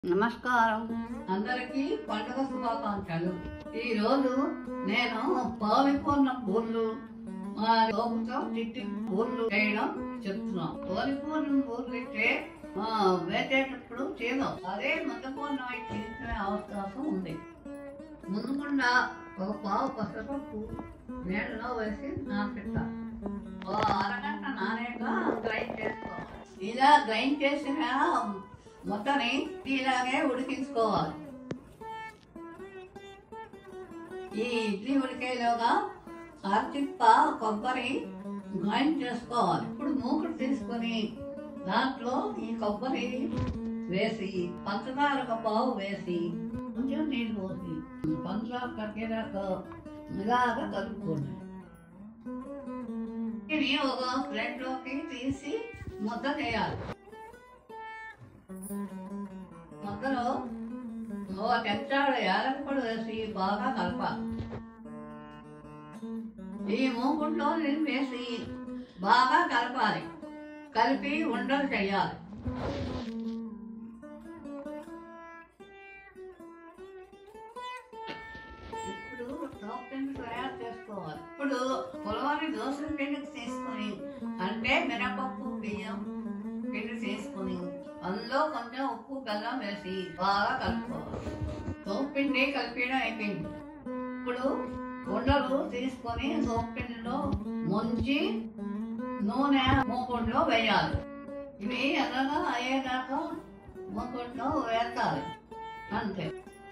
నమస్కారం అందరికీ పండుగ శుభాకాంక్షలు ఈ రోజు నేను పాలిపోన్న పూలు మా లోపుతో చిట్టి పూలు చేయడం చెప్తున్నాం పాలిపోన్న పూలు ఇస్తే ఆ, వేసేటప్పుడు చేయడం అదే మందపూర్ణ తీసుకునే అవకాశం ఉంది ముందుకుండా ఒక పావు పసరపప్పు నీళ్ళలో వేసి నానబెట్టాలి ఓ అరగంట నానేక గ్రైండ్ చేసుకోవాలి ఇలా గ్రైండ్ చేసిన మొత్తని ఇలాగే ఉడికించుకోవాలి ఈ ఇడ్లీ ఉడికేలోగా అరచిప్ప కొబ్బరి గ్రైండ్ చేసుకోవాలి ఇప్పుడు మూకుడు తీసుకొని దాంట్లో ఈ కొబ్బరి వేసి పంచదార ఒక పావు వేసి కొంచెం నీళ్ళు పోసి పంచదార కరిగేదాకా ఇలాగా కలుపుకోండి ఇది ఒక ప్లేట్లోకి తీసి ముద్ద చేయాలి ముద్దలో ఒక చెంచాడు యాలకుడు వేసి బాగా కలపాలి ఈ మూకుంట్లో నీళ్ళు వేసి బాగా కలపాలి కలిపి ఉండలు చేయాలి ఇప్పుడు టాప్ పిండి తయారు చేసుకోవాలి ఇప్పుడు పొలవారి దోశల పిండికి తీసుకొని అంటే మినపప్పు బియ్యం పిండి తీసుకొని అందులో కొంచెం ఉప్పు బెల్లం వేసి బాగా కలుపుకోవాలి సోప్ పిండి కలిపేయడం అయిపోయింది ఇప్పుడు ఉండలు తీసుకొని సోప్ పిండిలో ముంచి నూనె మూకుంట్లో వేయాలి ఇవి ఎలాగా అయ్యేదాకా మూకుంట్లో వేస్తాలి అంతే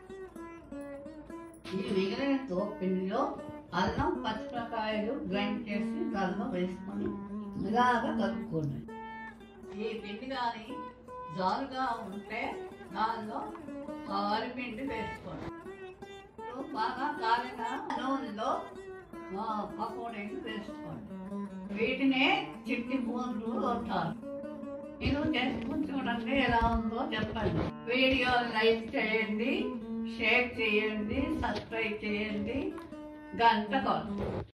ఈ మిగిలిన తోపు పిండిలో అల్లం పచ్చిమిరకాయలు గ్రైండ్ చేసి దానిలో వేసుకొని ఇలాగా కలుపుకోండి ఈ పిండి కానీ జారుగా ఉంటే దానిలో పిండి వేసుకోండి ఇప్పుడు బాగా కాలిన నూనెలో ఆ, పకోడీలు వేసుకోండి వీటినే చిట్టి బూన్లు అంటారు మీరు చేసుకుని చూడండి ఎలా ఉందో చెప్పండి వీడియో లైక్ చేయండి షేర్ చేయండి సబ్స్క్రైబ్ చేయండి గంట కొట్టండి